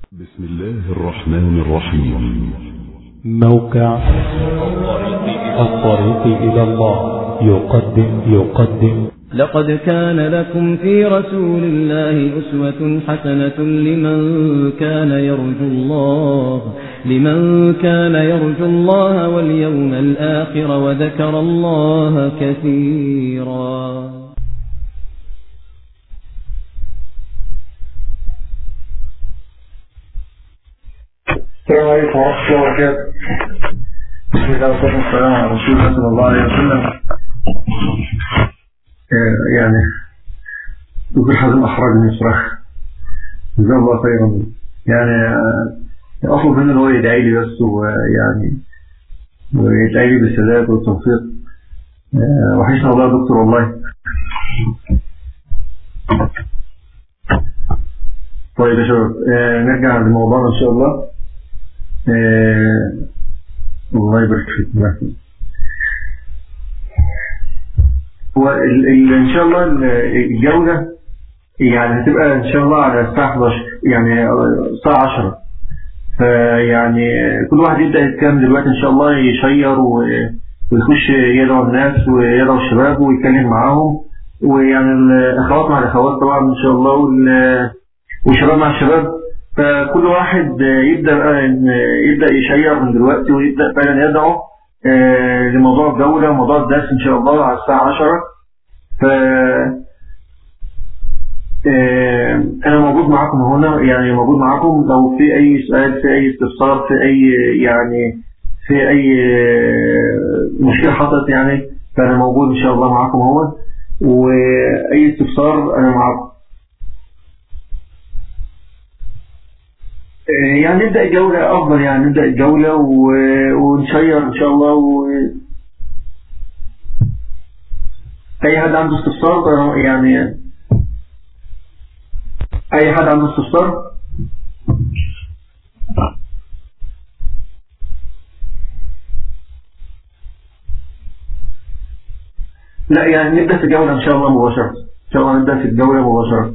بسم الله الرحمن الرحيم موقع الطريق إلى الله يقدم يقدم لقد كان لكم في رسول الله أسوة حسنة لمن كان يرجو الله لمن كان يرجو الله واليوم الآخر وذكر الله كثيرا السلام عليكم ورحمة الله وبركاته بسم الله والصلاة والسلام على رسول الله صلى الله عليه وسلم آه، يعني وكل حزم أحرجني بصراحة جزاه الله خيرا يعني آه، أطلب منه إن هو يدعي لي بس ويعني ويدعي لي بالسداد والتوفيق آه، وحشنا والله يا دكتور والله طيب يا شباب آه، نرجع لموضوعنا إن شاء الله آه، الله يبارك فيك merci. هو ال- ال- ان شاء الله ال- الجولة يعني هتبقى ان شاء الله على الساعة 11 يعني الساعة 10 فيعني كل واحد يبدأ يتكلم دلوقتي ان شاء الله يشير و- ويخش يدعو الناس ويدعو الشباب ويتكلم معاهم ويعني الاخوات مع الاخوات طبعا ان شاء الله وال- والشباب مع الشباب فكل واحد يبدأ بقى إن- يبدأ يشير من دلوقتي ويبدأ فعلا يدعو آه، لموضوع الجولة وموضوع الدرس إن شاء الله على الساعة 10 ف آه، أنا موجود معاكم هنا يعني موجود معاكم لو في أي سؤال في أي استفسار في أي يعني في أي آه، مشكلة حصلت يعني فأنا موجود إن شاء الله معاكم هون وأي استفسار أنا معاكم يعني نبدأ الجولة أفضل يعني نبدأ الجولة و- ونشير إن شاء الله و... أي حد عنده استفسار يعني أي حد عنده استفسار لا يعني نبدأ في الجولة إن شاء الله مباشرة إن شاء الله نبدأ في الجولة مباشرة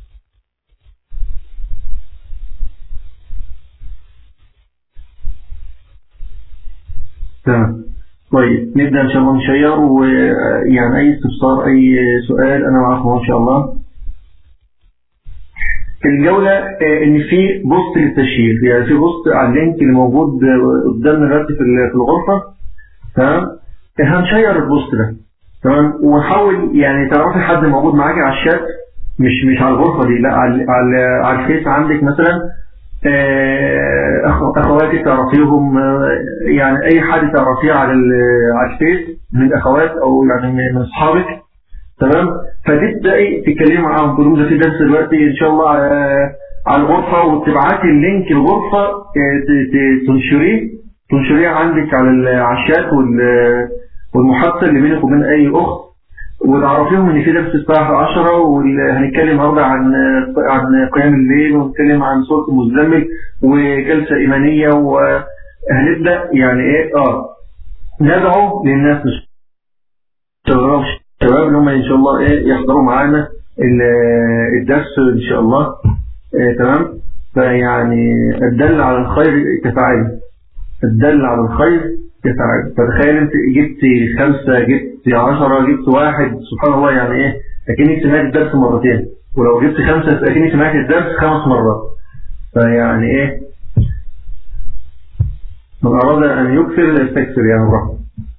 تمام طيب نبدأ إن شاء الله نشير ويعني أي استفسار أي سؤال أنا معكم إن شاء الله الجولة آه، إن في بوست للتشيير يعني في بوست على اللينك اللي موجود آه، قدامنا دلوقتي في ال- في الغرفة تمام هنشير البوست ده تمام ونحاول يعني تعرفي حد موجود معاكي على الشات مش مش على الغرفة دي لا على على على الفيس عندك مثلا آه، أخ- اخواتي تعرفيهم آه، يعني اي حد تعرفيه على ال- على الفيس من الاخوات او يعني من من اصحابك تمام فتبداي تتكلمي معاهم تقول لهم ده في درس دلوقتي ان شاء الله على على الغرفه وتبعتي اللينك الغرفه آه، ت- ت- تنشريه تنشريه عندك على ال- على الشات وال- والمحادثه اللي بينك وبين اي اخت وتعرفيهم ان في درس الساعه 10 وهنتكلم النهارده عن عن قيام الليل ونتكلم عن سوره المزمل وجلسه ايمانيه وهنبدا يعني ايه اه ندعو للناس مش شباب الشباب اللي هم ان شاء الله ايه يحضروا معانا ال- الدرس ان شاء الله إيه تمام فيعني الدل على الخير كفاعل الدل على الخير كفاعل فتخيل انت جبت خمسة جبت عشرة جبت واحد سبحان الله يعني ايه اكنك سمعت الدرس مرتين ولو جبت خمسة اكنك سمعت الدرس خمس مرات فيعني ايه من اراد ان يكثر يستكثر يعني الرحمة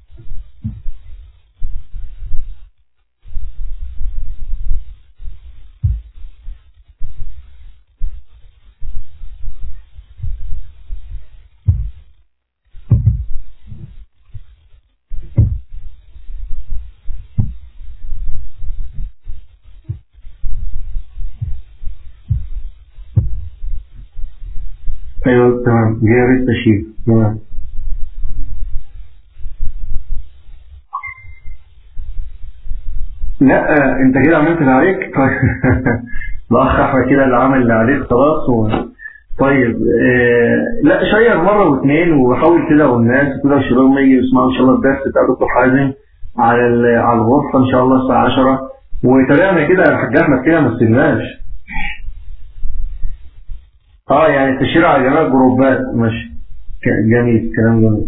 ايوه تمام غير التشييد تمام لا آه، انت كده عملت اللي عليك طيب الاخ احمد كده اللي عمل اللي عليك خلاص و... طيب آه لا شير مره واثنين وحاول كده والناس كده الشباب ما يجي يسمعوا ان شاء الله الدرس بتاع دكتور حازم على ال- على الغرفه ان شاء الله الساعه 10 وتابعنا كده يا حاج احمد كده ما سيبناش اه يعني تشير على جميع الجروبات ماشي ك- جميل كلام جميل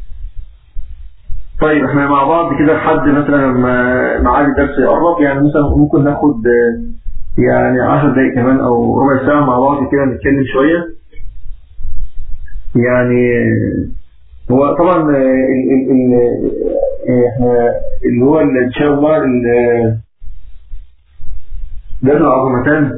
طيب احنا مع بعض كده لحد مثلا لما ميعاد الدرس يقرب يعني مثلا ممكن ناخد آه، يعني 10 دقايق كمان او ربع ساعة مع بعض كده نتكلم شوية يعني آه، هو طبعا آه، ال ال ال آه، احنا اللي هو ال- ان شاء الله ال- درس العظمتان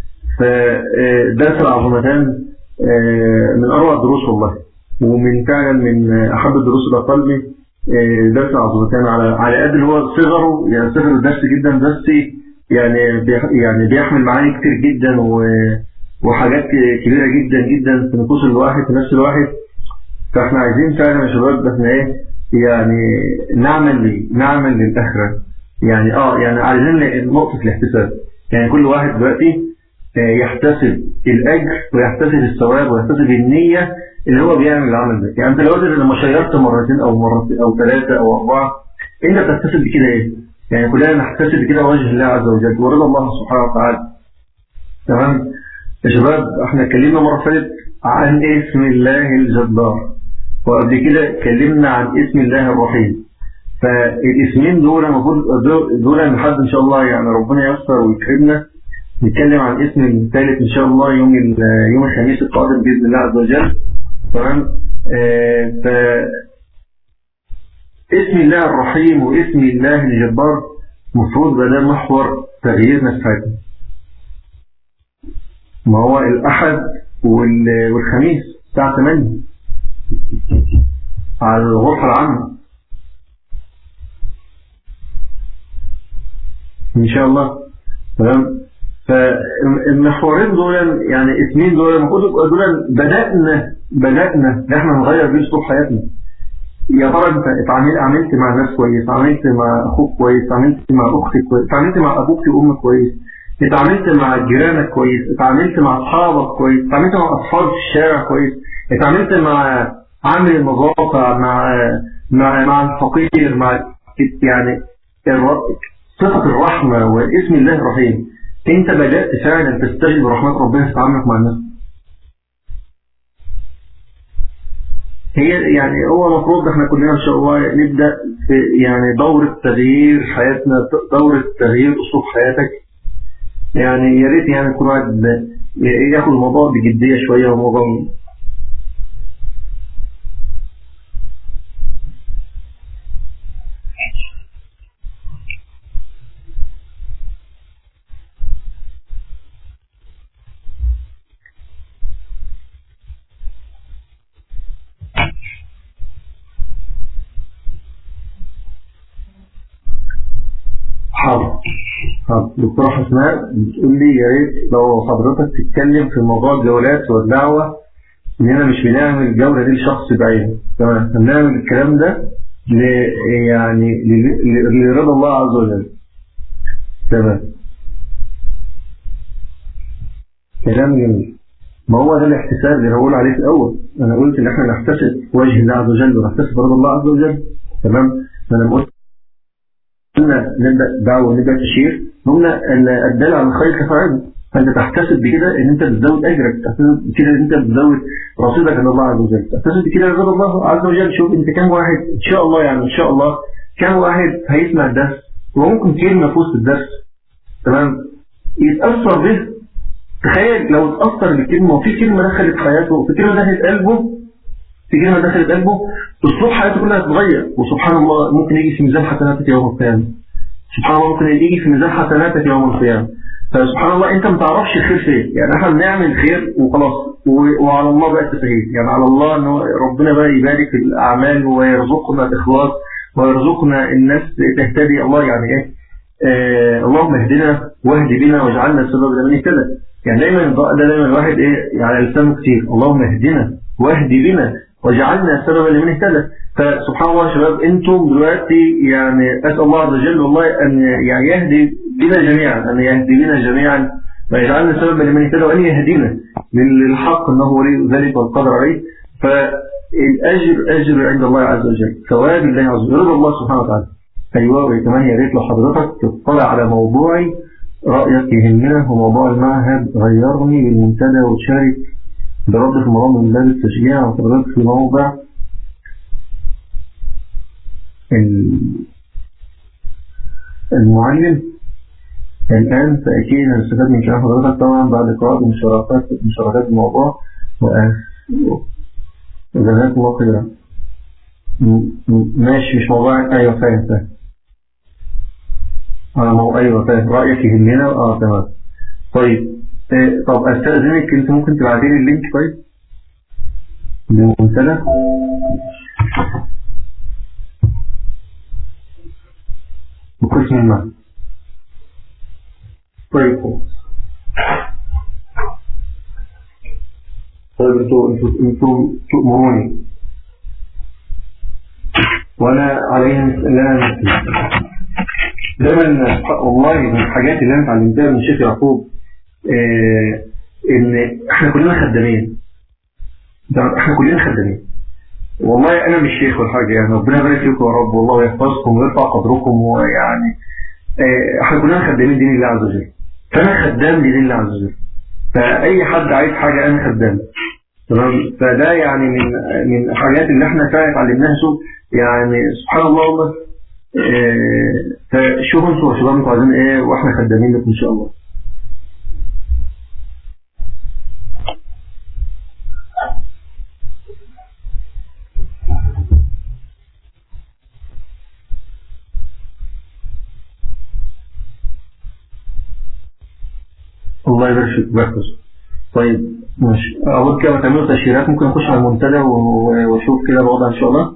فدرس العظمتان آه، من أروع الدروس والله ومن فعلا من أحب الدروس إلى قلبي آه، درس العظمتان على على قد اللي هو صغره يعني صغر الدرس جدا بس يعني بيح- يعني بيحمل معاني كتير جدا و- وحاجات كبيرة جدا جدا في نفوس الواحد في نفس الواحد فاحنا عايزين فعلا يا شباب احنا ايه يعني نعمل لي نعمل للآخرة يعني اه يعني عايزين نقطة الاحتساب يعني كل واحد دلوقتي آه، يحتسب الأجر ويحتسب الثواب ويحتسب النية اللي هو بيعمل العمل ده يعني انت لو قلت لما شيرت مرتين او مرتين او ثلاثة او اربعة انت بتحتسب بكده ايه يعني كلنا نحتسب بكده وجه الله عز وجل ورضا الله سبحانه وتعالى تمام يا شباب احنا اتكلمنا مرة فاتت عن اسم الله الجبار وقبل كده اتكلمنا عن اسم الله الرحيم فالاسمين دول المفروض دول- دول لحد ان شاء الله يعني ربنا ييسر ويكرمنا نتكلم عن اسم الثالث ان شاء الله يوم ال- يوم الخميس القادم باذن الله عز وجل تمام آه، ف اسم الله الرحيم واسم الله الجبار المفروض ده محور تغييرنا في حياتنا ما هو الأحد وال- والخميس الساعة 8 على الغرفة العامة إن شاء الله تمام فالمحورين دول يعني اسمين دول المفروض يبقوا دول بدأنا بدأنا ان احنا نغير بيه اسلوب حياتنا يا ترى انت اتعاملت عملت مع ناس كويس اتعاملت مع اخوك كويس اتعاملت مع اختك كويس اتعاملت مع ابوك وامك كويس اتعاملت مع جيرانك كويس اتعاملت مع اصحابك كويس اتعاملت مع اطفال في الشارع كويس اتعاملت مع عامل النظافه مع مع مع الفقير مع يعني الر- صفه الرحمه واسم الله الرحيم انت بدات فعلا تستجلب رحمات ربنا في تعاملك مع الناس هي يعني هو المفروض احنا كلنا ان شاء الله نبدا في يعني دوره تغيير حياتنا دوره تغيير اسلوب حياتك يعني يا ريت يعني كل واحد ياخد الموضوع بجديه شويه وموضوع حاضر حاضر دكتورة حسناء بتقول لي يا ريت لو حضرتك تتكلم في موضوع الجولات والدعوة اننا مش بنعمل الجولة دي لشخص بعينه تمام احنا بنعمل الكلام ده ل يعني ل- ل- لرضا الله عز وجل تمام كلام جميل ما هو ده الاحتساب اللي هقول عليه في الاول انا قلت ان احنا نحتسب وجه الله عز وجل ونحتسب رضا الله عز وجل تمام انا لما قلت قلنا نبدا دعوه ونبدا تشير قلنا ان الدال على الخير كفاعله فانت تحتسب بكده ان انت بتزود اجرك تحتسب بكده ان انت بتزود رصيدك عند الله عز وجل تحتسب بكده رضا الله عز وجل شوف انت كم واحد ان شاء الله يعني ان شاء الله كم واحد هيسمع الدرس وممكن كلمه في وسط الدرس تمام يتاثر به تخيل لو اتاثر بكلمه وفي كلمه دخلت حياته وفي كلمه دخلت قلبه في كلمه دخلت قلبه اسلوب حياته كلها هتتغير وسبحان الله ممكن يجي في ميزان حسناتك يوم القيامه سبحان الله ممكن يجي في ميزان حسناتك يوم القيامه فسبحان الله انت ما تعرفش الخير فين يعني احنا بنعمل خير وخلاص و- وعلى الله بقى التسهيل يعني على الله ان هو ربنا بقى يبارك في الاعمال ويرزقنا الاخلاص ويرزقنا الناس تهتدي الله يعني ايه آه اللهم اهدنا واهد بنا واجعلنا سببا لمن اهتدى يعني دايما الدعاء ده دايما الواحد ايه على لسانه كتير اللهم اهدنا واهد بنا واجعلنا سببا لمن اهتدى فسبحان الله يا شباب انتم دلوقتي يعني اسال الله عز وجل والله ان يعني يهدي بنا جميعا ان يهدي بنا جميعا ويجعلنا سببا لمن اهتدى وان يهدينا للحق انه ولي ذلك والقدر عليه فالاجر اجر عند الله عز وجل ثواب الله عز وجل رضا الله سبحانه وتعالى ايوه وكمان يا ريت لو حضرتك تطلع على موضوعي رايك يهمنا هو موضوع المعهد غيرني بالمنتدى وتشارك برد في مرام من باب التشجيع وترغب في موضع المعلم الآن فأكيد هنستفاد من كلام حضرتك طبعا بعد قراءة مشاركات مشاركات الموضوع وجزاك الله خيرا ماشي مش موضوع أيوة فاهم فاهم أنا موضوع أيوة فاهم رأيك يهمنا اه تمام طيب إيه طب أستأذنك أنت ممكن تبعتي لي اللينك طيب للمنتدى بقسم ما طيب طيب انتوا انتوا انتوا تؤمروني وانا عليها لا دايما والله من الحاجات اللي انا اتعلمتها من الشيخ يعقوب اه ان احنا كلنا خدامين احنا كلنا خدامين والله انا مش شيخ ولا حاجه يعني ربنا يبارك فيكم يا رب والله يحفظكم ويرفع قدركم ويعني اه احنا كلنا خدامين دين الله عز وجل فانا خدام لدين الله عز وجل فاي حد عايز حاجه انا خدام تمام فده يعني من من الحاجات اللي احنا فعلا اتعلمناها شوف يعني سبحان الله والله اه فشوفوا انتوا شباب انتوا عايزين ايه واحنا خدامين لكم ان شاء الله الله يبارك فيك بحفظ طيب ماشي اول كده تعملوا تشهيرات ممكن نخش على المنتدى واشوف كده الوضع ان شاء الله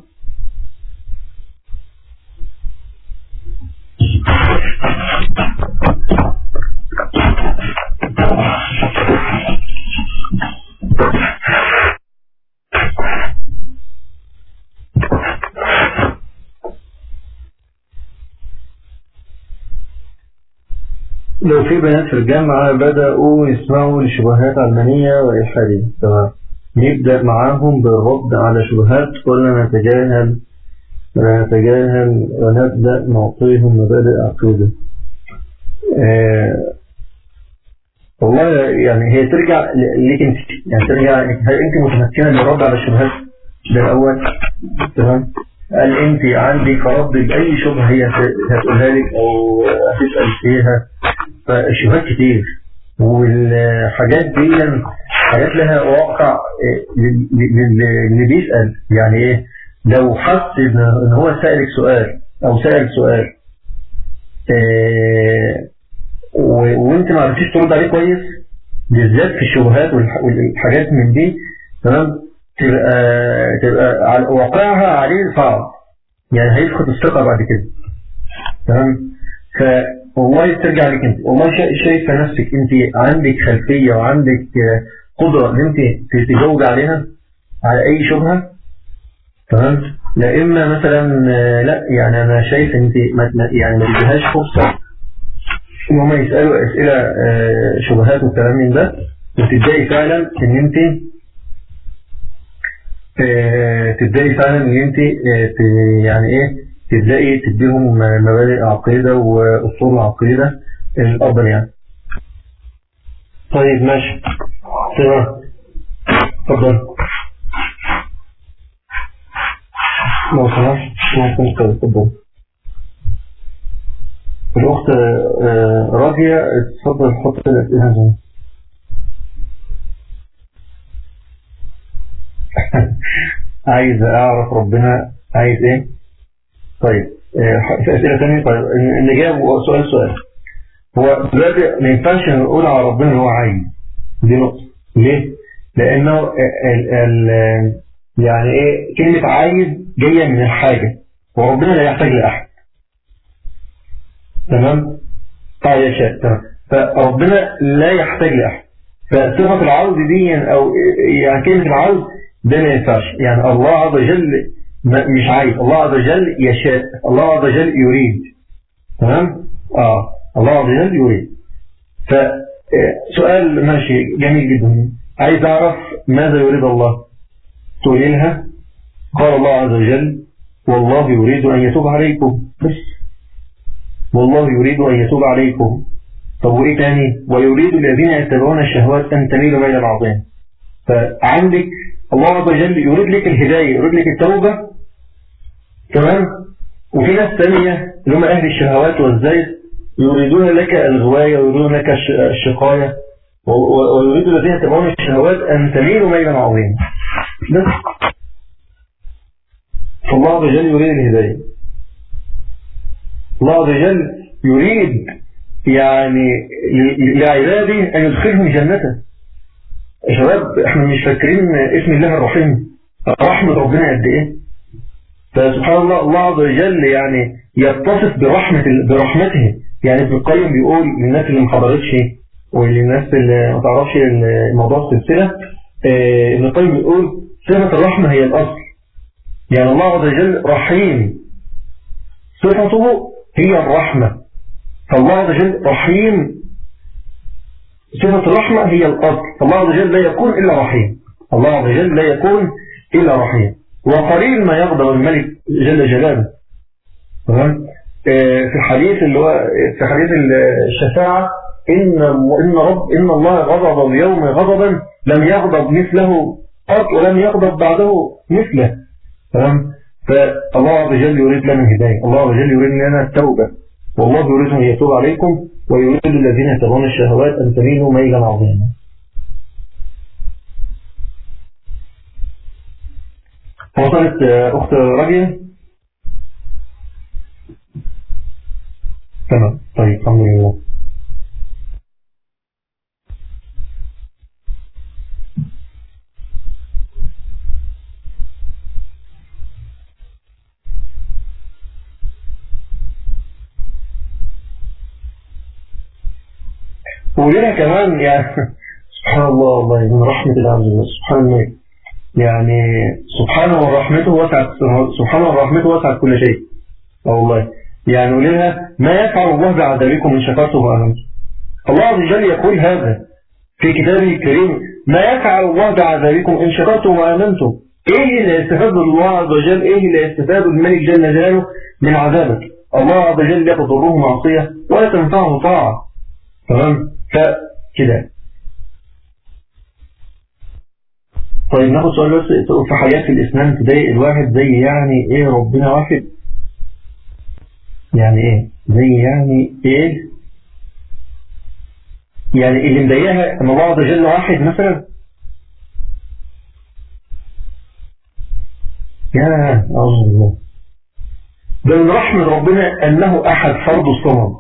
لو في بنات في الجامعة بدأوا يسمعوا لشبهات علمانية وإلحادية تمام نبدأ معاهم بالرد على شبهات ولا نتجاهل ولا نتجاهل ونبدأ نعطيهم مبادئ عقيدة آه والله يعني هي ترجع ليك انت يعني ترجع هل انت متمكنة للرد على الشبهات ده الأول تمام هل انت عندك رد بأي شبهة هي هتقولها لك أو هتسأل فيها فالشبهات كتير والحاجات دي حاجات لها واقع اللي بيسأل يعني ايه لو حس ان هو سألك سؤال او سأل سؤال إيه وانت ما عرفتيش ترد عليه كويس بالذات في الشبهات والحاجات من دي تمام تبقى تبقى واقعها عليه صعب يعني هيفقد الثقة بعد كده تمام ف والله ترجع لك انت والله شايفه نفسك انت عندك خلفيه وعندك قدره ان انت تجاوب عليها على اي شبهه تمام لا اما مثلا لا يعني انا شايف انت يعني ما تديهاش فرصه ان هم يسالوا اسئله شبهات والكلام من ده وتبداي فعلا ان انت تبداي فعلا ان انت يعني ايه تبدأي تديهم مبادئ عقيدة وأصول عقيدة الأفضل يعني طيب ماشي تمام اتفضل لو سمحت ممكن تفضل الأخت راجية اتفضل حط الأسئلة هنا عايز أعرف ربنا عايز إيه طيب في أسئلة ثانية طيب الإجابة سؤال سؤال هو دلوقتي ما ينفعش نقول على ربنا اللي هو عايز دي نقطة ليه؟ لأنه ال ال يعني إيه كلمة عايز جاية من الحاجة وربنا لا يحتاج لأحد تمام؟ طيب يا شاء تمام فربنا لا يحتاج لأحد فصفة العوز دي أو يعني كلمة العوز ده ما ينفعش يعني الله عز وجل مش عايز الله عز وجل يشاء الله عز وجل يريد تمام اه الله عز وجل يريد فسؤال ماشي جميل جدا عايز اعرف ماذا يريد الله تقولي لها قال الله عز وجل والله يريد ان يتوب عليكم بس والله يريد ان يتوب عليكم طب وايه تاني ويريد الذين يتبعون الشهوات ان تميلوا ميلا عظيما فعندك الله عز وجل يريد لك الهداية يريد لك التوبة تمام وفي ناس ثانية اللي هم أهل الشهوات والزيت يريدون لك الغواية ويريدون لك الشقاية ويريد الذين يتبعون الشهوات أن تميلوا ميلا عظيما بس فالله عز وجل يريد الهداية الله عز وجل يريد يعني لعباده أن يدخلهم جنته يا شباب احنا مش فاكرين اسم الله الرحيم رحمة ربنا قد ايه فسبحان الله الله عز وجل يعني يتصف برحمة برحمته يعني ابن القيم بيقول للناس اللي ما حضرتش وللناس اللي ما تعرفش الموضوع السلسلة اه ابن القيم بيقول صفة الرحمة هي الأصل يعني الله عز وجل رحيم صفته هي الرحمة فالله عز وجل رحيم صفة الرحمة هي الأصل فالله عز وجل لا يكون إلا رحيم الله عز وجل لا يكون إلا رحيم وقليل ما يغضب الملك جل جلاله تمام في الحديث اللي هو في حديث الشفاعة إن إن رب إن الله غضب اليوم غضبا لم يغضب مثله قط ولم يغضب بعده مثله تمام فالله عز وجل يريد لنا الهداية الله عز وجل يريد لنا التوبة والله يريد أن يتوب عليكم ويريد الذين يتبعون الشهوات أن تميلوا ميلا عظيما وصلت أخت راجية تمام طيب الحمد لله ولنا كمان يعني سبحان الله والله من رحمة الله عز وجل سبحان الله يعني سبحانه ورحمته وسعت سبحانه ورحمته وسعت كل شيء والله يعني ولها ما يفعل الله بعذابكم إن شكرتم وآمنتم الله عز وجل يقول هذا في كتابه الكريم ما يفعل الله بعذابكم إن شكرتم وآمنتم إيه اللي يستفاد الله عز وجل إيه اللي يستفاد الملك جل جلاله من عذابك الله عز وجل لا تضره معصية ولا تنفعه طاعة تمام فكده طيب ناخد سؤال بس في حاجات في الإسلام تضايق الواحد زي يعني إيه ربنا واحد يعني إيه زي يعني إيه يعني اللي مضايقها أن الله عز وجل واحد مثلا يا الله ده من رحمة ربنا أنه أحد فرد الصمد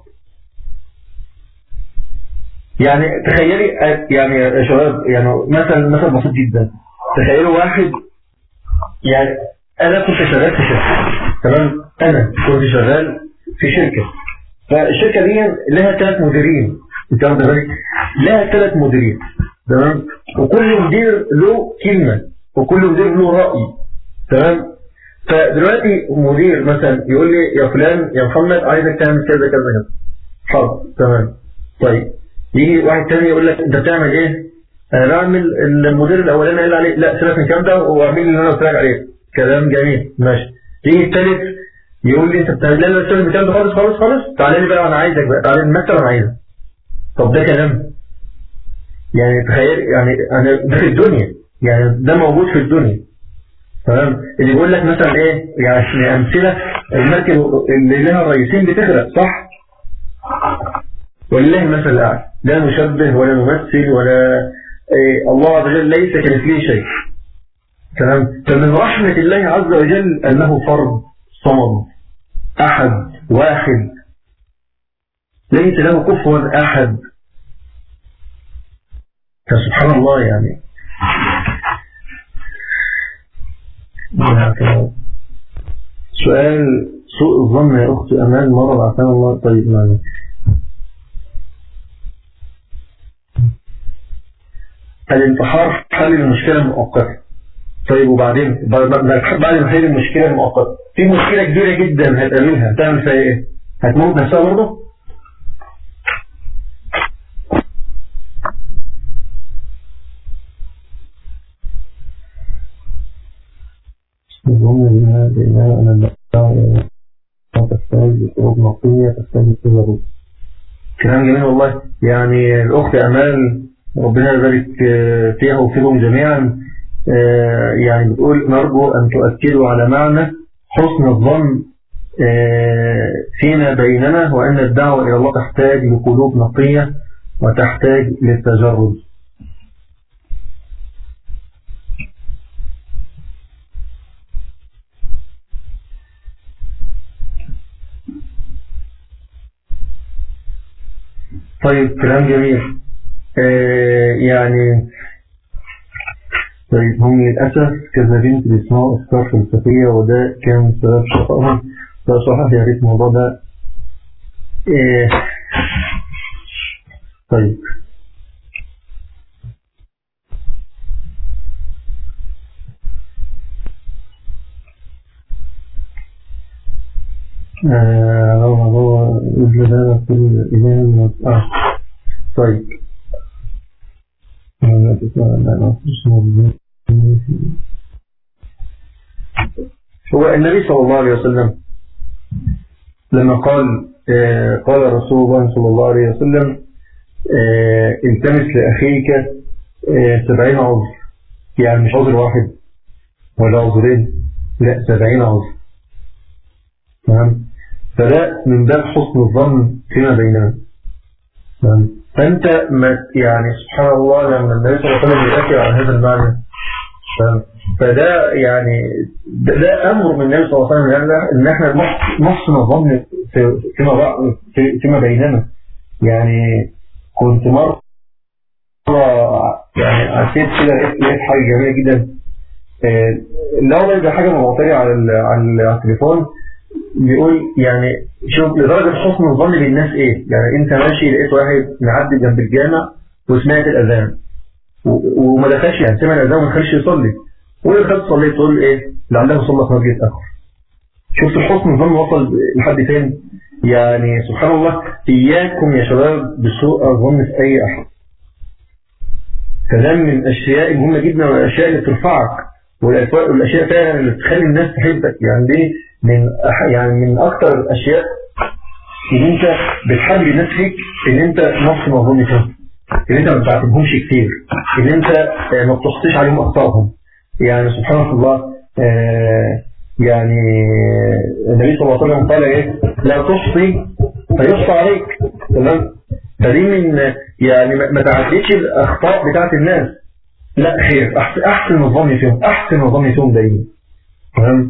يعني تخيلي يعني يا شباب يعني مثلا مثلا بسيط جدا تخيلوا واحد يعني انا كنت شغال في شركه تمام انا كنت شغال في شركه فالشركه دي لها ثلاث مديرين انت واخد بالك لها ثلاث مديرين تمام وكل مدير له كلمه وكل مدير له راي تمام فدلوقتي مدير مثلا يقول لي يا فلان يا محمد عايزك تعمل كذا كذا كذا حاضر تمام طيب يجي واحد تاني يقول لك انت بتعمل ايه انا بعمل المدير الاولاني قال عليه لا سيبك من الكلام ده واعمل اللي انا قلت لك عليه كلام جميل ماشي يجي الثالث يقول لي انت بتعمل لا لا سيبك الكلام ده خالص خالص خالص تعالى لي بقى انا عايزك بقى تعالى المكتب انا عايزك طب ده كلام يعني تخيل يعني انا ده في الدنيا يعني ده موجود في الدنيا تمام اللي بيقول لك مثلا ايه يعني امثله المركب اللي لها رئيسين بتغرق صح ولله المثل الأعلى لا نشبه ولا نمثل ولا إيه الله عز وجل ليس كمثله شيء تمام فمن رحمة الله عز وجل أنه فرد صمد أحد واحد ليس له كفوا أحد فسبحان الله يعني سؤال سوء الظن يا أخت أمان مرة عفان الله طيب معنا الانتحار حل المشكلة المؤقتة طيب وبعدين بعد ما حل المشكلة المؤقتة في مشكلة كبيرة جدا هتقابلها هتعمل فيها ايه؟ هتموت نفسها برضه؟ الظن منها بإنها أن الدعوة تحتاج لشروط نقية تحتاج لشروط كلام جميل والله يعني الأخت أمال ربنا يبارك فيها وفيهم جميعا يعني بتقول نرجو أن تؤكدوا على معنى حسن الظن فيما بيننا وأن الدعوة إلى الله تحتاج لقلوب نقية وتحتاج للتجرد طيب كلام جميل آه يعني طيب هم للأسف كذابين بيسمعوا أفكار فلسفية وده كان سبب شقائهم فصراحة يا ريت الموضوع ده آه طيب هو هو مثل هذا كل إمام آه طيب هو النبي صلى الله عليه وسلم لما قال آه قال رسول الله صلى الله عليه وسلم آه التمس لأخيك آه سبعين عذر يعني مش عذر واحد ولا عذرين لا سبعين عذر تمام فده من باب حسن الظن فيما بيننا تمام فأنت ما يعني سبحان الله لما النبي صلى الله عليه وسلم يأكد على هذا المعنى فده يعني ده, ده أمر من النبي صلى الله عليه وسلم إن احنا نحسن الظن فيما فيما بيننا يعني كنت مرة يعني عسيت كده لقيت حاجة جميلة جدا لو ده حاجة مبعوثة على على التليفون بيقول يعني شوف لدرجة حسن الظن بالناس ايه يعني انت ماشي لقيت واحد معدي جنب الجامع وسمعت الاذان وما دخلش يعني سمع الاذان وما دخلش يصلي ودخلت صليت تقول ايه لعله صلى في مسجد اخر شفت حسن الظن وصل لحد فين يعني سبحان الله اياكم يا شباب بسوء الظن في اي احد كلام من الاشياء المهمه جدا والاشياء اللي ترفعك والاشياء فعلا اللي تخلي الناس تحبك يعني دي من يعني من اكتر الاشياء اللي انت بتحب الناس فيك ان انت نفس مظلوم فيهم ان انت ما بتعاتبهمش كتير ان انت ما بتخطيش عليهم اخطائهم يعني سبحان الله آه يعني النبي صلى الله عليه وسلم قال ايه لا تحصي فيحصى عليك تمام فدي من يعني ما تعديش الاخطاء بتاعت الناس لا خير احسن احسن الظن فيهم احسن الظن فيهم دايما تمام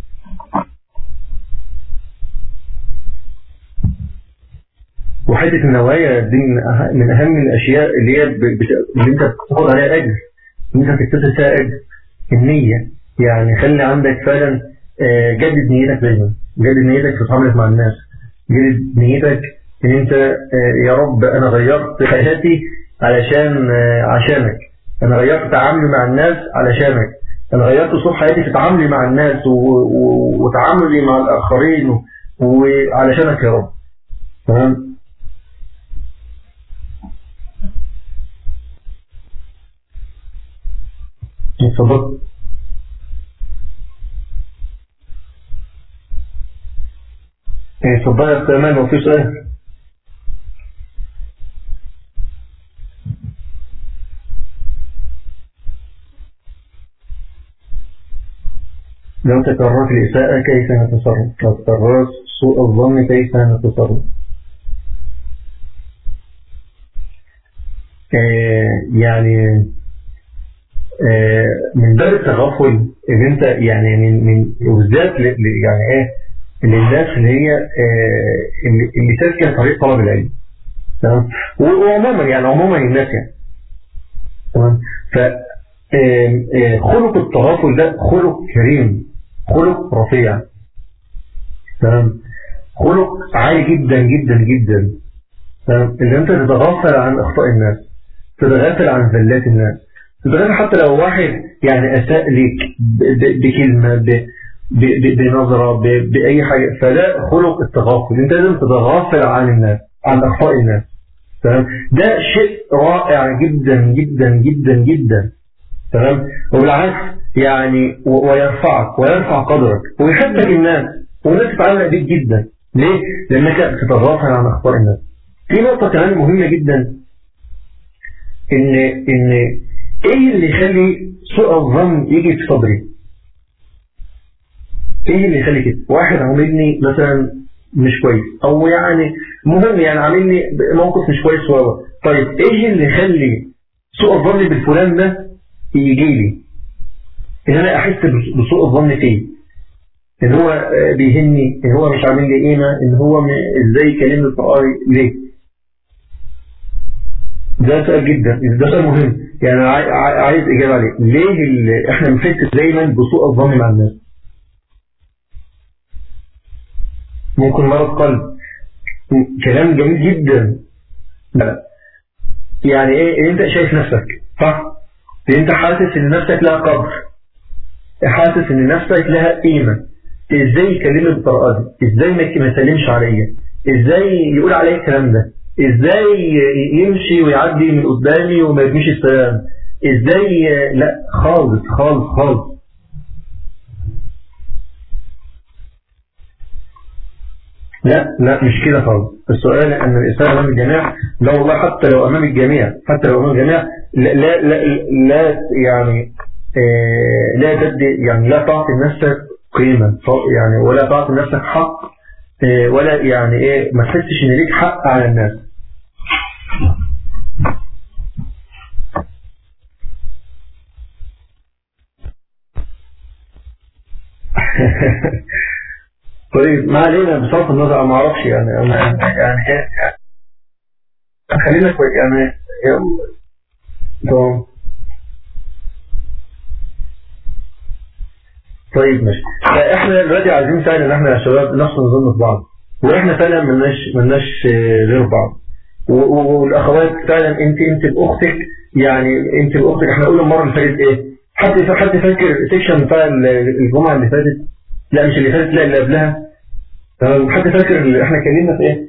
وحته النوايا دي من اهم الاشياء اللي هي اللي انت بتاخد عليها اجر ان انت تكتسب فيها اجر النيه يعني خلي عندك فعلا جدد نيتك دايما جدد نيتك في تعاملك مع الناس جدد نيتك ان انت يا رب انا غيرت حياتي علشان عشانك انا غيرت تعاملي مع الناس علشانك انا غيرت اسلوب حياتي في تعاملي مع الناس وتعاملي مع الاخرين وعلشانك يا رب تمام اتفضل اتفضل يا سلمان وفي سؤال لو تكررت الإساءة كيف نتصرف لو تكررت سوء الظن كيف نتصرف آه يعني آه من باب التغفل ان انت يعني من من وبالذات يعني ايه للناس اللي هي آه اللي, اللي تسكن طريق طلب العلم تمام وعموما يعني عموما الناس يعني تمام ف خلق التغافل ده خلق كريم خلق رفيع تمام خلق عالي جدا جدا جدا تمام ان انت تتغافل عن اخطاء الناس تتغافل عن زلات الناس تتغافل حتى لو واحد يعني اساء ليك بكلمه بنظره باي حاجه فده خلق التغافل انت لازم تتغافل عن الناس عن اخطاء الناس تمام ده شيء رائع جدا جدا جدا جدا تمام وبالعكس يعني ويرفعك ويرفع قدرك ويحبك الناس والناس تتعلق بيك جدا ليه؟ لأنك تتغافل عن أخبار الناس في نقطة كمان مهمة جدا ان ان ايه اللي يخلي سوء الظن يجي في صدري ايه اللي يخلي كده واحد عاملني مثلا مش كويس او يعني مهم يعني عاملني موقف مش كويس وهو طيب ايه اللي يخلي سوء الظن بالفلان ده يجي لي ان انا احس بسوء الظن فيه ان هو بيهني ان هو مش عامل لي قيمه ان هو م- ازاي يكلمني القرآن ليه ده سؤال جدا ده سؤال مهم يعني عاي- عاي- عايز اجابه عليه ليه ال- احنا بنحس دايما بسوء الظن مع الناس ممكن مرض قلب كلام جميل جدا لا يعني ايه إن انت شايف نفسك صح إن انت حاسس ان نفسك لها قدر حاسس ان نفسك لها قيمة ازاي يكلمني بالطريقة دي ازاي ما ما يسلمش عليا ازاي يقول عليا الكلام ده ازاي ي- يمشي ويعدي من قدامي وما يرميش السلام ازاي لا خالص خالص خالص لا لا مش كده خالص السؤال ان الانسان امام الجميع لا والله حتى لو امام الجميع حتى لو امام الجميع لا لا لا, لا يعني آه، لا تدي يعني لا تعطي نفسك قيمة ف- يعني ولا تعطي نفسك حق آه، ولا يعني ايه ما تحسش ان ليك حق على الناس طيب ما علينا بصرف النظر أنا ما اعرفش يعني انا يعني إيه- خلينا كويس يعني يلا. تمام طيب ماشي احنا دلوقتي عايزين فعلا ان احنا يا شباب نحسن نظن في بعض واحنا فعلا ملناش ملناش آه، غير بعض و- و- والاخوات فعلا انت انت باختك يعني انت باختك احنا قلنا المره اللي فاتت ايه حد حد فاكر السيكشن بتاع ال- الجمعه اللي فاتت لا مش اللي فاتت لا اللي قبلها تمام حد فاكر اللي احنا اتكلمنا في ايه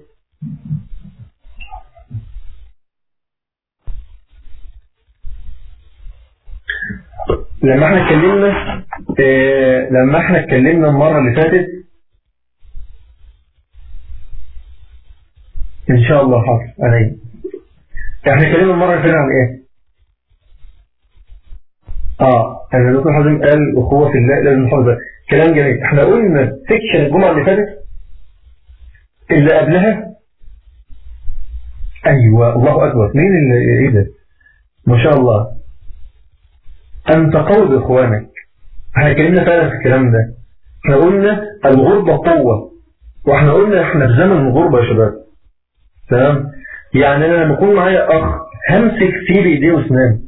لما احنا اتكلمنا اه لما احنا اتكلمنا المرة اللي فاتت ان شاء الله حاضر علي احنا اتكلمنا المرة اللي فاتت عن ايه اه انا دكتور حازم قال اخوة في الله لازم نحافظ عليها. كلام جميل احنا قلنا سيكشن الجمعة اللي فاتت اللي قبلها ايوه الله اكبر مين اللي ايه ده ما شاء الله أنت قوي بإخوانك احنا اتكلمنا فعلا في الكلام ده احنا قلنا الغربة قوة واحنا قلنا احنا في زمن الغربة يا شباب تمام يعني انا لما يكون معايا اخ همسك فيه بايديه واسنانه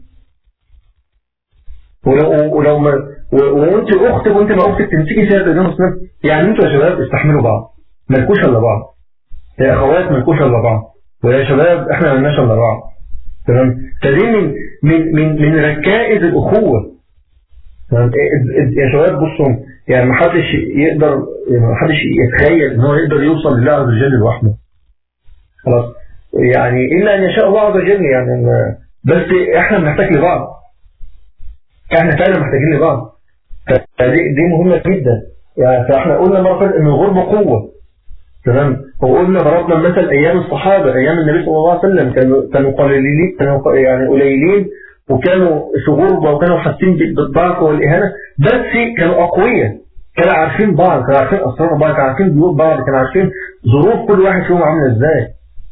ولو ولو ما و- وانت اختك وانت ما اختك تمسكي فيها بايديه واسنانه يعني انتوا يا شباب استحملوا بعض مالكوش الا بعض يا اخوات مالكوش الا بعض ويا شباب احنا مالناش الا بعض تمام فدي من من من من ركائز الاخوه تمام إيه- إيه- يا شباب بصوا يعني ما حدش يقدر يعني ما حدش يتخيل ان هو يقدر يوصل لله عز وجل لوحده خلاص يعني الا ان يشاء الله عز وجل يعني ما- بس احنا بنحتاج لبعض احنا فعلا محتاجين لبعض فدي دي مهمه جدا يعني فاحنا قلنا مره فاتت ان الغربه قوه تمام وقلنا ضربنا مثل ايام الصحابه ايام النبي صلى الله عليه وسلم كانوا كانوا قليلين كانوا ق- يعني قليلين وكانوا في غربه وكانوا حاسين ب- بالضعف والاهانه بس كانوا اقوياء كانوا عارفين بعض كانوا عارفين اسرار بعض كانوا عارفين ظروف بعض كانوا عارفين ظروف كل واحد فيهم عامله ازاي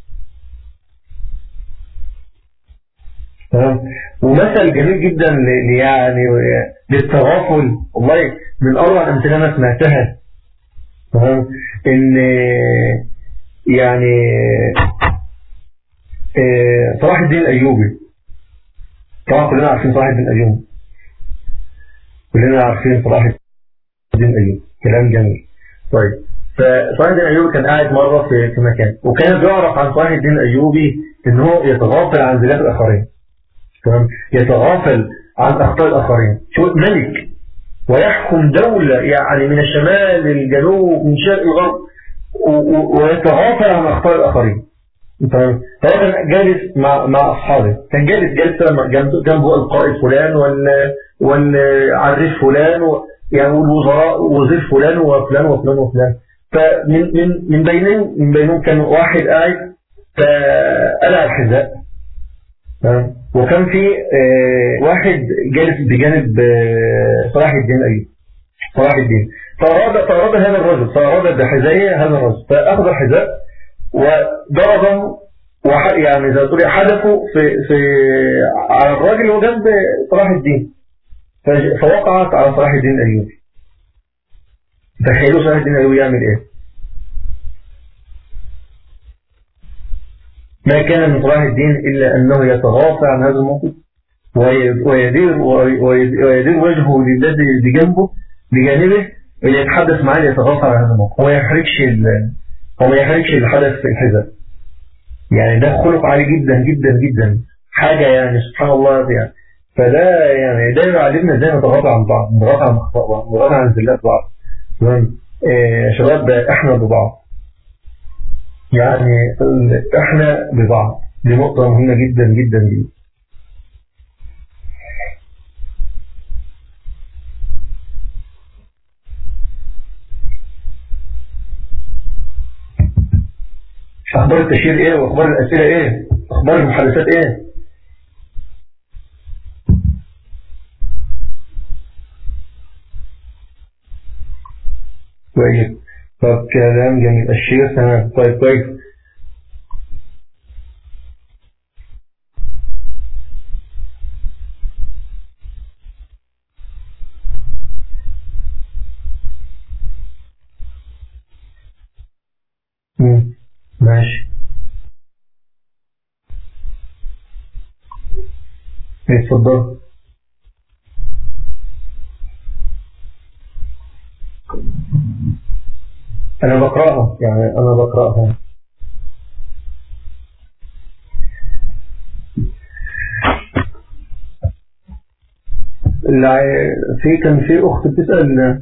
تمام ومثل جميل جدا ل- ل- يعني للتغافل والله من اروع الامثله انا سمعتها تمام ان يعني آه، صلاح الدين الايوبي طبعا كلنا عارفين صلاح الدين الايوبي كلنا عارفين صلاح الدين الايوبي كلام جميل طيب فصلاح الدين الايوبي كان قاعد مره في في مكان وكان بيعرف عن صلاح الدين الايوبي ان هو يتغافل عن زلات الاخرين تمام يتغافل عن اخطاء الاخرين شو ملك ويحكم دولة يعني من الشمال للجنوب من شرق الغرب و- و- ويتغافل عن أخطاء الآخرين تمام فهو كان جالس مع مع أصحابه كان جالس جالس لما جنبه جنبه القائد فلان ولا والعريف فلان و يعني والوزراء وزير فلان وفلان وفلان وفلان فمن من من بينهم من بينهم كان واحد قاعد فقلع الحذاء تمام وكان في آه، واحد جالس بجانب آه، صلاح الدين ايوب صلاح الدين فأراد فأراد هذا الرجل فأراد بحذائه هذا الرجل فأخذ الحذاء وضربه وح يعني زي ما تقول حدفه في في على الراجل اللي هو جنب صلاح الدين فج- فوقعت على صلاح الدين الايوبي تخيلوا صلاح الدين الايوبي يعمل ايه ما كان من صلاح الدين الا انه يتغافى عن هذا الموقف وي- ويدير وي- وي- ويدير وجهه للذي بجنبه بجانبه اللي يتحدث معاه يتغافى عن هذا الموقف وما يحركش ال- وما يحركش الحدث في الحزب يعني ده خلق عالي جدا جدا جدا حاجة يعني سبحان الله يعني فده يعني ده يعلمنا ازاي نتغاضى عن بعض نتغاضى عن اخطاء بعض نتغاضى عن زلات بعض تمام آه، شباب احنا ببعض يعني ال- احنا ببعض دي نقطة مهمة جدا جدا جدا اخبار التشهير ايه واخبار الاسئله ايه اخبار المحادثات ايه كويس طب كلام جميل الشيخ تمام طيب كويس مم. ماشي اتفضل انا بقراها يعني انا بقراها الع- في كان في اخت بتسال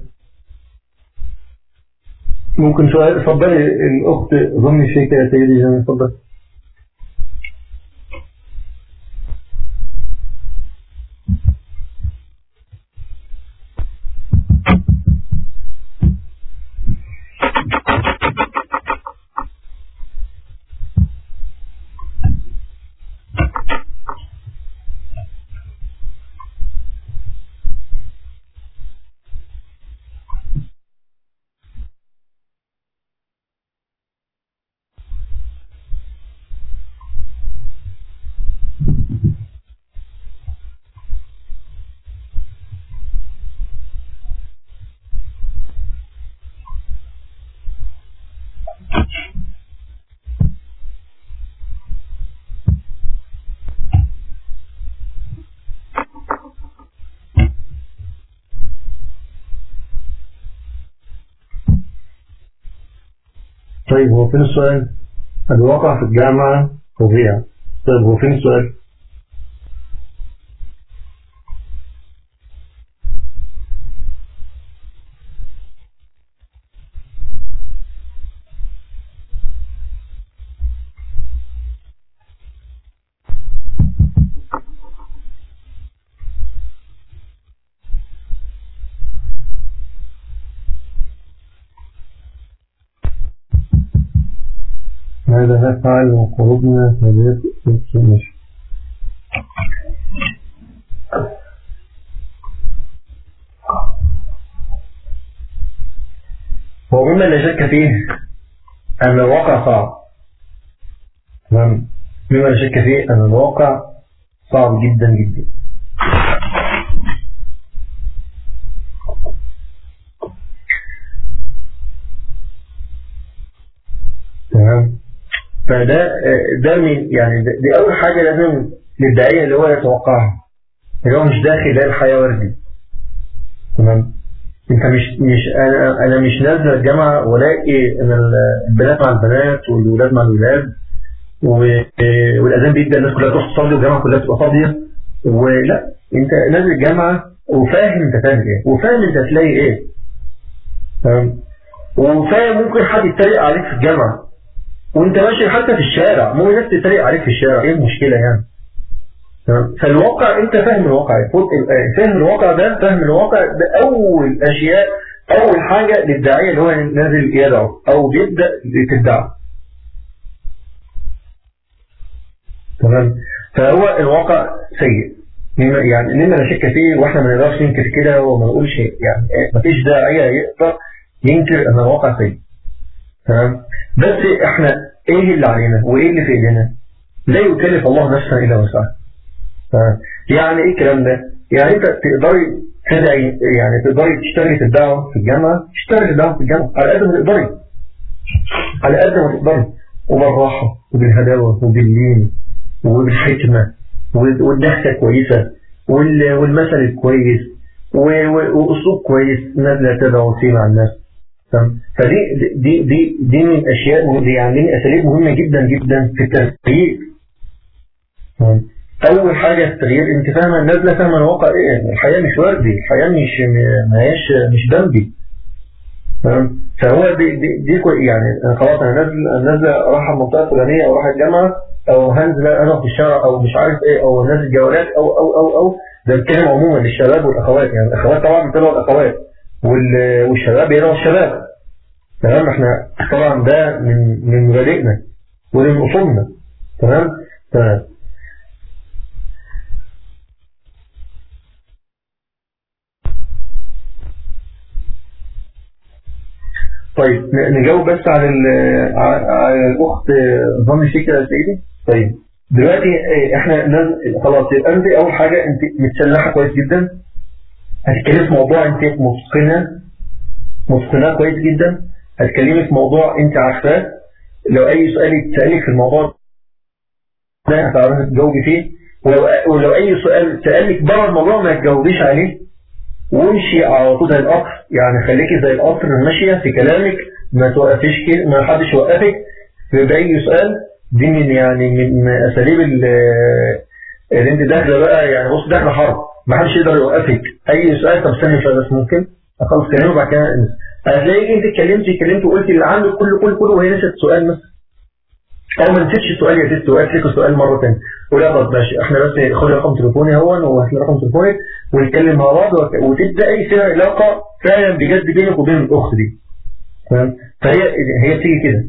ممكن سؤال اتفضلي الاخت ظني شيء يا سيدي جميل اتفضل طيب هو فين السؤال؟ الواقع في الجامعة فظيع طيب هو فين السؤال؟ ماذا نفعل وقلوبنا هداية مش هو مما لا شك فيه أن الواقع صعب تمام مما لا شك فيه أن الواقع صعب جدا جدا تمام فده ده من يعني ده- دي أول حاجة لازم للداعية اللي هو يتوقعها اللي هو مش داخل لا الحياة وردي تمام انت مش مش انا انا مش نازل الجامعه والاقي ان ال- البنات مع البنات والولاد مع الولاد و- والاذان بيبدا الناس كلها تروح تصلي والجامعه كلها تبقى فاضيه ولا انت نازل الجامعه وفاهم انت تعمل ايه وفاهم انت هتلاقي ايه تمام وفاهم ممكن حد يتريق عليك في الجامعه وانت ماشي حتى في الشارع ممكن ناس تتريق عليك في الشارع ايه المشكله يعني تمام؟ فالواقع انت فاهم الواقع خد ال- فهم الواقع ده فهم الواقع ده اول اشياء اول حاجه للداعيه اللي هو نازل يدعو او بيبدا في الدعوه تمام فهو الواقع سيء مما- يعني مما لا شك فيه واحنا ما نقدرش ننكر كده وما نقولش يعني ما فيش داعية يقدر ينكر ان الواقع سيء تمام بس احنا ايه اللي علينا وايه اللي في ايدينا لا يكلف الله نفسا الا وسعها تمام؟ يعني ايه الكلام ده يعني انت تقدري تدعي يعني تقدري تشتغلي في الدعوه في الجامعه تشتغلي في الدعوه في الجامعه على قد ما تقدري على قد ما تقدري وبالراحه وبالهداوه وباللين وبالحكمه وال- والضحكه كويسه وال- والمثل الكويس و- و- واسلوب كويس نازله تدعو فيه مع الناس تمام؟ فدي دي دي دي من الاشياء دي يعني من اساليب مهمه جدا جدا في التغيير تمام؟ اول حاجه التغيير انت فاهمه نازله فاهمه الواقع ايه الحياه مش وردي الحياه مش ما هياش مش بمبي تمام فهو دي دي, دي كوي يعني أنا خلاص انا نازل أنا نازله رايحه المنطقه الفلانيه او رايحه الجامعه او هنزل انا في الشارع او مش عارف ايه او نازل جولات او او او او ده بتكلم عموما للشباب والاخوات يعني الاخوات طبعا بيتابعوا الاخوات وال- والشباب بيتابعوا الشباب تمام احنا طبعا ده من من مبادئنا ومن اصولنا تمام تمام طيب ن- نجاوب بس على ال- على على الاخت ظن شيكا يا سيدي طيب دلوقتي اه، احنا نز- خلاص يبقى انت اول حاجه انت متسلحه كويس جدا هتتكلمي في موضوع انت متقنه متقناه كويس جدا هتكلمي في موضوع انت عارفاه لو اي سؤال يتسالك في الموضوع ده هتعرفي تجاوبي فيه ولو ولو اي سؤال سالك بره الموضوع ما تجاوبيش عليه وامشي على طول زي القطر يعني خليكي زي القطر ماشية في كلامك ما توقفيش كده ما حدش يوقفك في بأي سؤال دي من يعني من اساليب ال- اللي انت داخله بقى يعني بص داخله حرب ما حدش يقدر يوقفك اي سؤال طب استنى شويه بس ممكن اخلص كلامي وبعد كده انسى. هتلاقيك انت اتكلمتي اتكلمتي وقلتي اللي عندك كله كله كله وهي نسيت سؤال مثلا او ما نسيتش السؤال يا ست وقفت لك السؤال مره ثانيه ولا خلاص ماشي احنا بس خد رقم تليفوني اهون وهات لي رقم تليفونك ونتكلم مع بعض وت- وتبداي فيها علاقه فعلا بجد بينك وبين الاخت دي تمام فهي هي بتيجي كده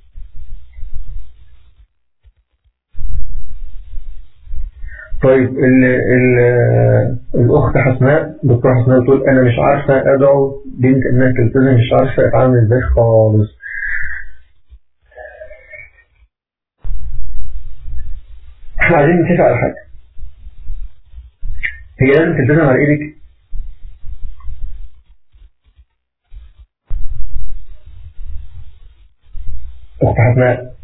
طيب ال ال الاخت حسناء دكتور حسناء بتقول انا مش عارفه ادعو بنت انها تلتزم مش عارفه اتعامل ازاي خالص احنا عايزين نتفق على حاجه هي لازم تلتزم على ايدك اخت حسناء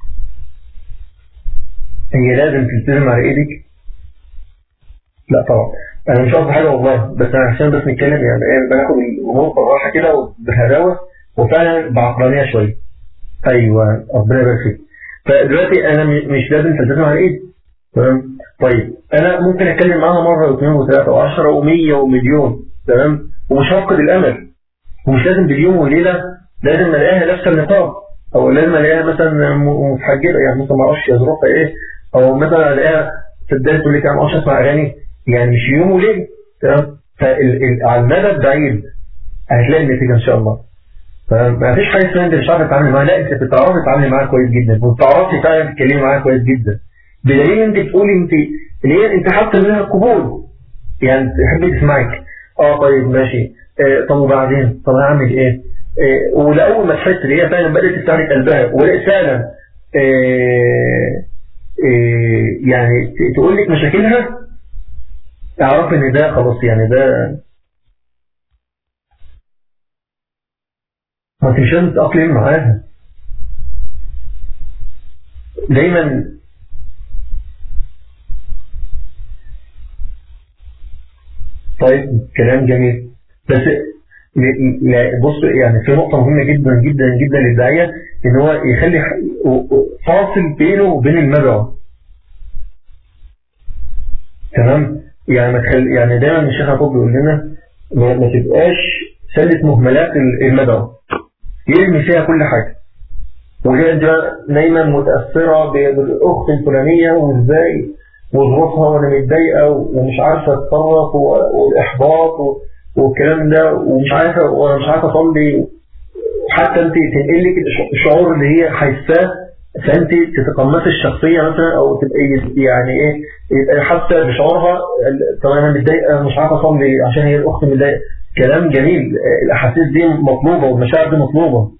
هي لازم تلتزم على ايدك لا طبعا انا مش قصدي حاجه والله بس انا عشان بس نتكلم يعني ايه بناخد الامور بالراحه كده وبهداوه وفعلا بعقلانيه شويه ايوه ربنا يبارك فيك فدلوقتي انا م- مش لازم تلتزم على ايدي تمام طيب انا ممكن اتكلم معاها مره واثنين وثلاثه وعشرة ومية ومليون تمام ومش هفقد الامل ومش لازم باليوم وليله لازم الاقيها لابسه النقاب او لازم الاقيها مثلا م- متحجبه يعني مثلا ما اعرفش ظروفها ايه او مثلا الاقيها تبدا تقول لك انا ما اعرفش اسمع اغاني يعني مش يوم وليله تمام فعلى المدى البعيد هتلاقي النتيجه ان شاء الله فما فيش حاجه اسمها انت مش عارف تتعامل معاها لا انت بتعرفي تتعاملي معاها كويس جدا وبتعرفي فعلا تتكلمي معاها كويس جدا بدليل انت بتقولي انت اللي هي انت حاطه منها قبول يعني تحب تسمعك اه طيب ماشي آه طب وبعدين طب هعمل ايه آه ولاول ما تحس ان هي فعلا بدات تفتح لك قلبها ولقيت فعلا آه آه يعني ت- تقول لك مشاكلها اعرف ان ده خلاص يعني ده ما انت مش لازم تتأقلم معاها دايما طيب كلام جميل بس ل- ل- بص يعني في نقطة مهمة جدا جدا جدا للداعية ان هو يخلي ح- و- و- فاصل بينه وبين المدعو تمام يعني ما تخلي يعني دايما الشيخ يعقوب بيقول لنا ما, ما تبقاش سلة مهملات ال- المدعو يرمي فيها كل حاجة وهي دايما- دايما متأثرة ب- بالأخت الفلانية وإزاي وظروفها وأنا متضايقة ومش عارفة أتصرف و- والإحباط و- والكلام ده ومش عارفة وأنا مش عارفة أصلي حتى أنت تنقل لك الش- الشعور اللي هي حاساه فانت تتقمص الشخصيه مثلا او تبقى يعني ايه يبقى حاسه بشعورها طب انا متضايقه مش عارفه اصلي عشان هي الاخت متضايقه كلام جميل الاحاسيس دي مطلوبه والمشاعر دي مطلوبه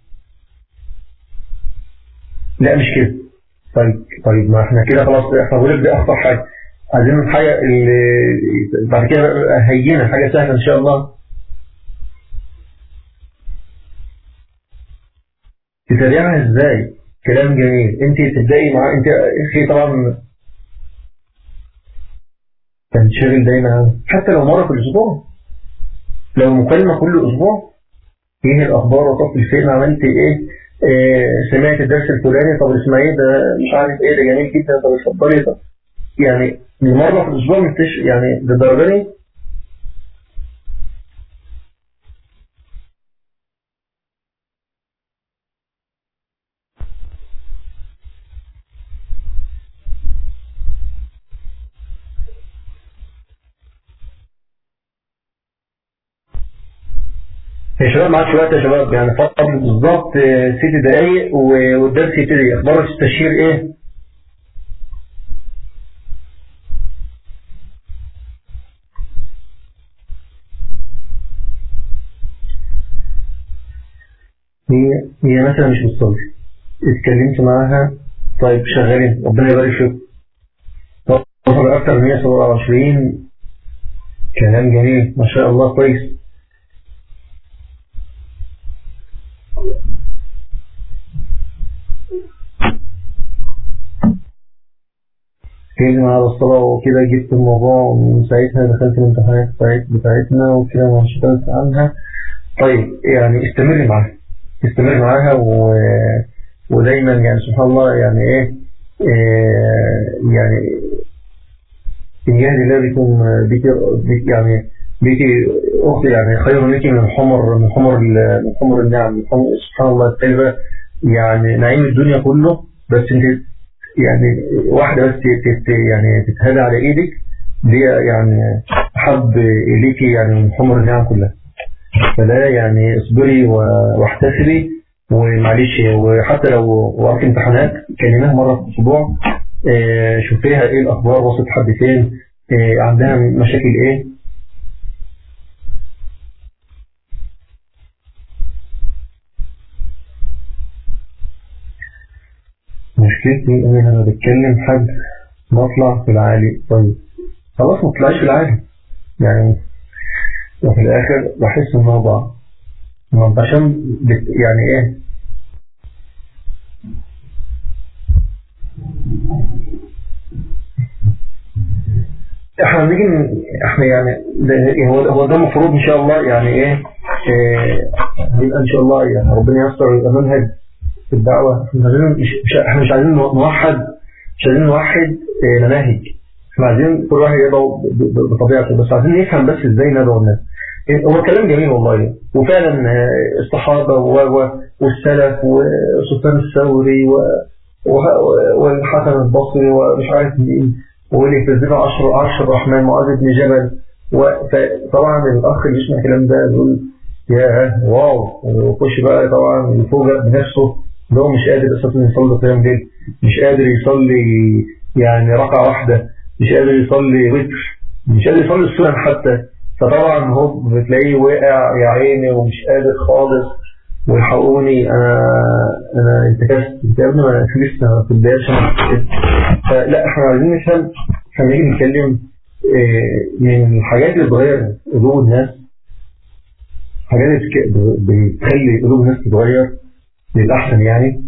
لا مش كده طيب طيب ما احنا كده خلاص احنا بنقول دي اخطر حاجه عايزين حاجه اللي بعد كده هينه حاجه سهله ان شاء الله تتابعها ازاي كلام جميل انت تبدأي مع انت في طبعا تنشغل دايما حتى لو مرة في الاسبوع لو مكالمة كل اسبوع ايه الاخبار وطفل فين عملت ايه اه سمعت الدرس الفلاني طب اسمعي ده مش عارف ايه ده جميل جدا طب اتفضلي طب يعني مرة في الاسبوع مش يعني للدرجة دي يا شباب معاك وقت يا شباب يعني فاضل بالظبط ست دقايق والدرس يبتدي اخبار التشهير ايه؟ هي هي مثلا مش بتصلي اتكلمت معاها طيب شغالين ربنا يبارك فيك وصل اكتر من 127 كلام جميل ما شاء الله كويس كده على الصلاة وكده جبت الموضوع ومن ساعتها دخلت الامتحانات بتاعتنا وكده ما اشتغلت عنها طيب يعني استمر معاها استمر معاها و... ودايما يعني سبحان الله يعني ايه, إيه يعني إن يهدي الله بيكون بيك بيك يعني بيك أختي يعني خير لك من حمر من حمر من حمر النعم من حمر سبحان الله الطيبة يعني نعيم الدنيا كله بس انت يعني واحدة بس تت يعني تتهدى على ايدك دي يعني حب اليك يعني من حمر النعم كلها فلا يعني اصبري واحتسبي ومعلش وحتى لو وقت امتحانات كلمها مرة في الاسبوع اه شوفيها ايه الاخبار وصلت حد فين اه عندها مشاكل ايه مشكلتي ان انا لما بتكلم حد بطلع في العالي طيب خلاص ما طلعش في العالي يعني وفي الاخر بحس ان هو ضاع عشان بت يعني ايه احنا نيجي احنا يعني هو هو ده المفروض ان شاء الله يعني ايه, إيه ان شاء الله يعني ربنا يستر ويبقى منهج في الدعوة احنا مش, احنا مش عايزين نوحد مش عايزين نوحد مناهج احنا عايزين كل واحد يدعو بطبيعته بس عايزين نفهم بس ازاي ندعو الناس هو كلام جميل والله وفعلا الصحابة والسلف وسلطان الثوري والحسن البصري ومش عارف مين واللي تنزله عشر عرش الرحمن معاذ بن جبل وطبعا الاخ اللي يسمع الكلام ده يقول يا واو ويخش بقى طبعا يفوجئ بنفسه ان هو مش قادر اساسا يصلي قيام ليل مش قادر يصلي يعني ركعه واحده مش قادر يصلي وتر مش قادر يصلي السنن حتى فطبعا هو بتلاقيه واقع يا عيني ومش قادر خالص ويحقوني انا انا انتكست انت يا ابني ما لسه في البدايه فلا احنا عايزين نفهم احنا نيجي نتكلم من الحاجات اللي بتغير قلوب الناس حاجات بتخلي قلوب الناس تتغير للأحسن يعني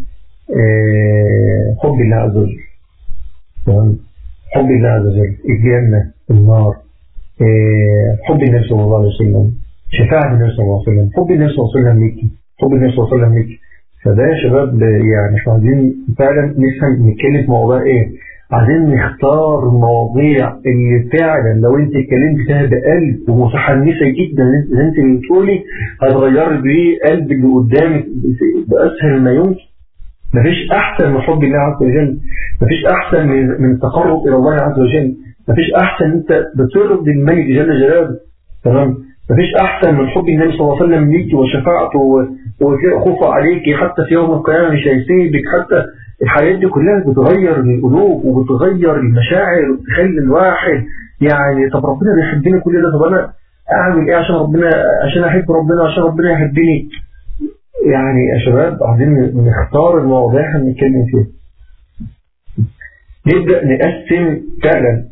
حب الله عز وجل تمام حب الله عز وجل الجنة النار حب النبي صلى الله عليه وسلم شفاعة النبي صلى الله عليه وسلم حب النبي صلى الله عليه وسلم ليك حب النبي صلى الله عليه وسلم ليك فده يا شباب يعني احنا عايزين فعلا نفهم نتكلم في موضوع ايه عايزين نختار المواضيع اللي فعلا لو انت اتكلمت فيها بقلب ومتحمسه جدا ان انت اللي بتقولي هتغير بيه قلب اللي قدامك باسهل ما يمكن مفيش احسن من حب الله عز وجل مفيش احسن من من التقرب الى الله عز وجل مفيش احسن انت بترضي الملك جل جلاله تمام مفيش احسن من حب النبي صلى الله عليه وسلم ليك وشفاعته وخوفه عليك حتى في يوم القيامه مش هيسيبك حتى الحاجات دي كلها بتغير القلوب وبتغير المشاعر وبتخلي الواحد يعني طب ربنا بيحبني كل ده طب انا اعمل ايه عشان ربنا عشان احب ربنا عشان ربنا يحبني يعني يا شباب عايزين نختار المواضيع اللي نتكلم فيها نبدأ نقسم فعلا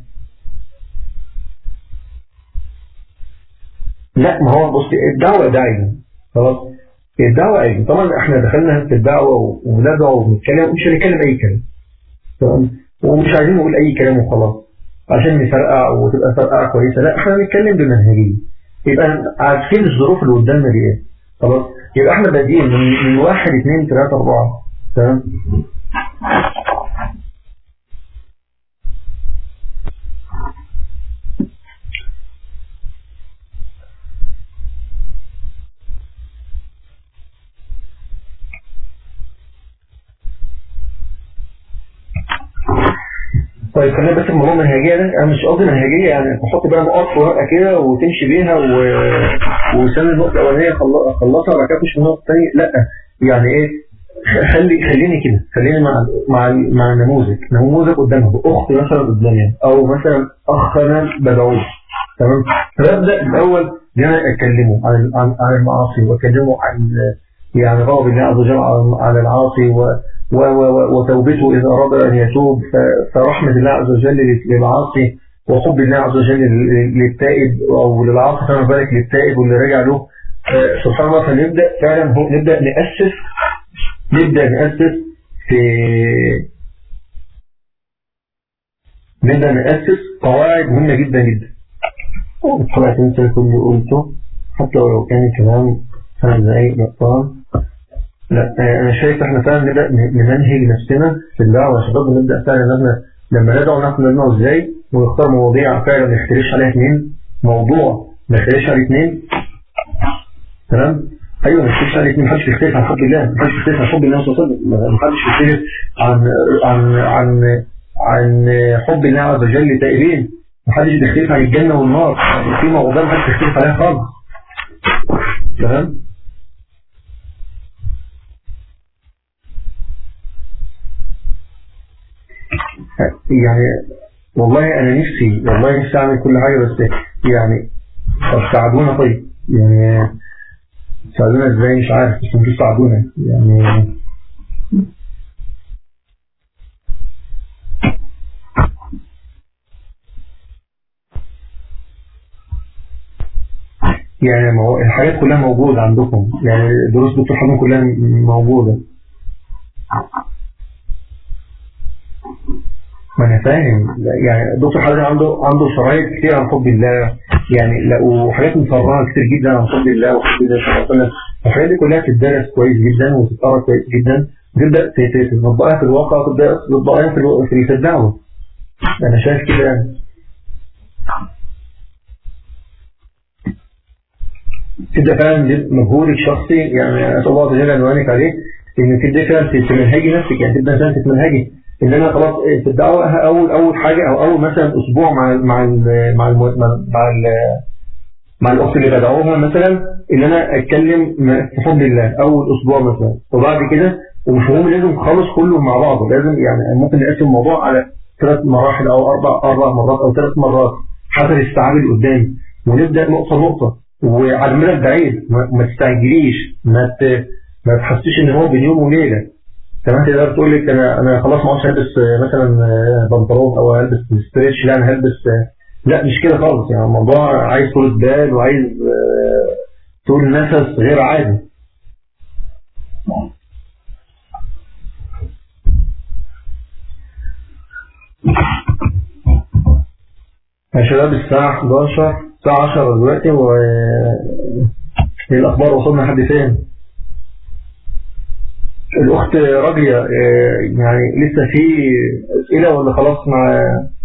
لا ما هو بص الدعوة داعي خلاص الدعوة علم طبعا احنا دخلنا في الدعوة وندعو ونتكلم مش هنتكلم اي كلام تمام ومش عايزين نقول اي كلام وخلاص عشان نفرقع وتبقى فرقعة كويسة لا احنا هنتكلم بمنهجية يبقى عارفين الظروف اللي قدامنا دي ايه خلاص يبقى احنا بادئين من, من واحد اثنين ثلاثة اربعة تمام طيب خلينا بس الموضوع منهجية ده انا مش قصدي منهجية يعني تحط بقى نقط في ورقة كده وتمشي بيها و... وسنة النقطة الأولانية خل- خلصها وبعد كده تخش النقطة الثانية لا يعني ايه خلي خليني كده خليني مع مع مع النموذج نموذج قدامها اخت مثلا قدامي او مثلا اخ انا بدعوه تمام فببدا الاول ان انا اكلمه عن عن عن المعاصي واكلمه عن يعني غضب الله عز وجل على- على العاصي و و و وتوبته إذا أراد أن يتوب ف- فرحمة الله عز وجل للعاصي وحب الله عز وجل لل- للتائب أو للعاصي فما بالك للتائب واللي رجع له ف- سبحان الله فنبدأ فعلا هو- نبدأ نأسس نبدأ نأسس في نبدأ نأسس قواعد مهمة جدا جدا طبعا تنسى كل اللي قلته حتى ولو كان الكلام خمس دقايق بطال لا آه، انا شايف احنا فعلا نبدا ن- نمنهج نفسنا في الدعوه يا شباب ونبدا فعلا ان احنا لما ندعو ناخد ندعو ازاي ونختار مواضيع فعلا ما نختلفش عليها اثنين موضوع ما نختلفش عليه اثنين تمام ايوه ما نختلفش عليه اثنين محدش بيختلف عن حب الله محدش بيختلف عن حب الله صلى الله عليه وسلم محدش بيختلف عن عن عن عن حب الله عز وجل للتائبين محدش بيختلف عن الجنه والنار في مواضيع محدش بيختلف عليها خالص تمام يعني والله انا نفسي والله نفسي اعمل كل حاجه بس يعني طب ساعدونا طيب يعني ساعدونا ازاي مش عارف بس انتوا ساعدونا يعني يعني ما هو الحاجات كلها موجودة عندكم يعني دروس دكتور حمد كلها موجودة ما انا فاهم لا، يعني دكتور حازم عنده عنده شرايط كتير عن حب الله يعني لا وحاجات مفرغه كتير جدا عن حب الله وحب الله صلى الله عليه وسلم الحاجات دي كلها تدرس كويس جدا وتتقرا كويس جدا تبدا ت- ت- تطبقها في الواقع وتبدا تطبقها في الو- في في الدعوه انا شايف كده يعني تبدا فعلا مجهودك الشخصي يعني اسال الله عز وجل ان يعينك عليه ان تبدا فعلا تمنهجي نفسك يعني تبدا فعلا تتمنهجي ان انا خلاص في الدعوه اول اول حاجه او اول مثلا اسبوع مع ال مع ال مع ال مع ال مع, ال مع الاخت اللي بدعوها مثلا ان انا اتكلم م- في حب الله اول اسبوع مثلا وبعد كده ومش مهم لازم خالص كله مع بعضه لازم يعني ممكن نقسم الموضوع على ثلاث مراحل او اربع اربع مرات او ثلاث مرات حسب الاستيعاب اللي قدامي ونبدا نقطه نقطه وعلى المدى البعيد ما, ما تستعجليش ما ت... ما تحسيش ان هو بين يوم وليله كمان تقدر تقول لك انا انا خلاص ما عادش هلبس آه، مثلا آه، بنطلون او هلبس ستريتش لا انا هلبس آه، لا مش كده خالص يعني الموضوع عايز طولة بال وعايز آه، طول نفس غير عادي يا شباب الساعة 11 الساعة 10 دلوقتي و إيه الأخبار وصلنا لحد فين؟ الأخت راجية آه، يعني لسه في أسئلة ولا خلاص مع